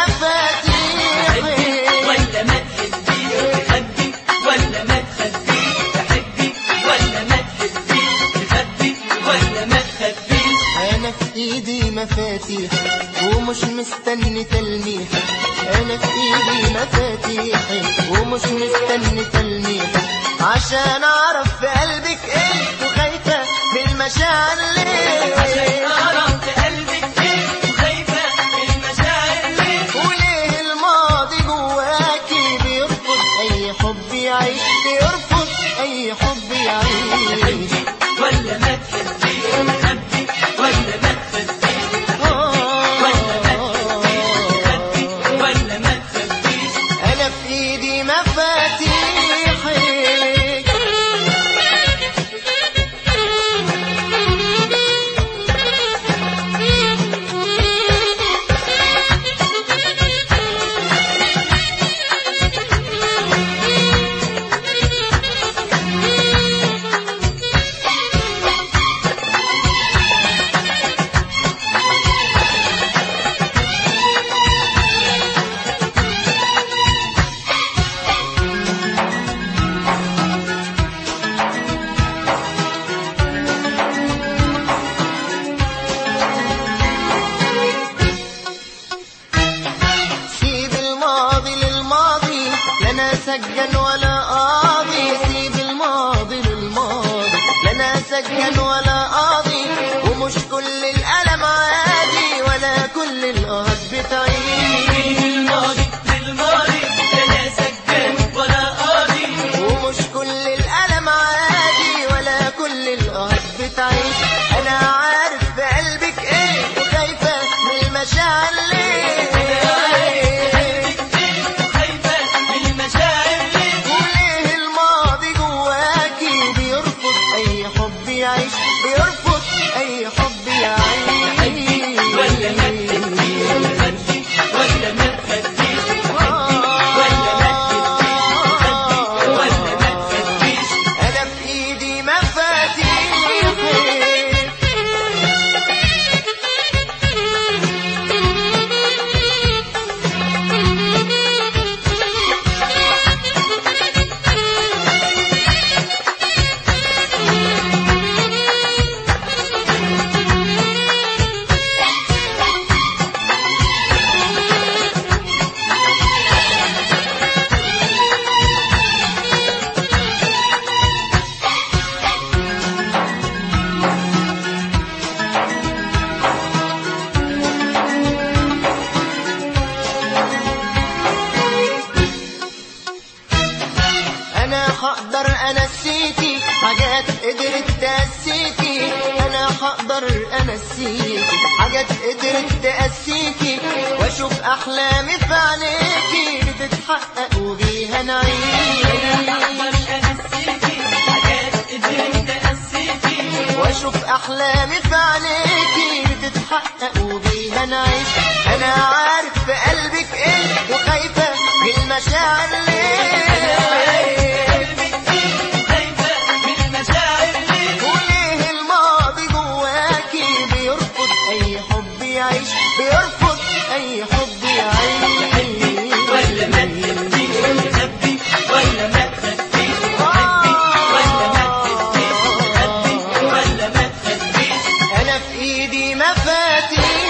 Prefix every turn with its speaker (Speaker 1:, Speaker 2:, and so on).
Speaker 1: مفاتيحي
Speaker 2: ولا ما تحبيش تخبي ولا ما تخبيش تحبي ولا ما تحبيش تخبي ولا ما تخبيش
Speaker 1: انا في ايدي مفاتيح ومش مستني تلميح انا في ايدي مفاتيحي ومش مستني تلميح عشان اعرف في قلبك ايه وخايفه من المشاعر
Speaker 2: عشان
Speaker 1: ليه
Speaker 2: اعرف في قلبك ايه وخايفه من المشاعر ليه
Speaker 1: وليه الماضي جواكي بيرفض اي حب يعيش بيرفض اي حب يعيش
Speaker 2: ولا ما تحبيش تخبي ولا ما تخبيش تخبي ولا ما تخبيش
Speaker 1: انا في ايدي مفاتيحي سيب الماضي للماضي لا انا سجن ولا قاضي سيب الماضي للماضي لا انا سجن ولا قاضي ومش كل الألم عادي ولا كل القهر بتعيش
Speaker 2: الماضي للماضي لا انا سجان ولا قاضي
Speaker 1: ومش كل الألم عادي ولا كل القهر بتعيش أنا عارف في قلبك إيه وخايفة من المشاعر ليه
Speaker 2: خايفه من المشاعر ليه
Speaker 1: وليه الماضي جواكي بيرفض أي حب يعيش بيرفض أي حب يعيش
Speaker 2: ولا ما تخبيش تخبي ولا ما تخبيش ولا ما تخبيش تخبي ولا ما تخبيش
Speaker 1: أنا في إيدي مفاتيحي انا هقدر انسيكي حاجات قدرت تأسيكي انا هقدر انسيكي حاجات قدرت تأسيكي واشوف احلامي في عينيكي بتتحقق وبيها نعيش واشوف احلامي في عينيكي بتتحقق وبيها نعيش انا عارف في قلبك ايه وخايفه من المشاعر ليه وليه الماضي جواكي بيرفض اي حب يعيش بيرفض اي حب يعيش
Speaker 2: ولا ما تخبيش تخبي ولا ما تخبيش تخبي ولا ما تخبيش تخبي ولا ما تخبيش
Speaker 1: انا في ايدي مفاتيح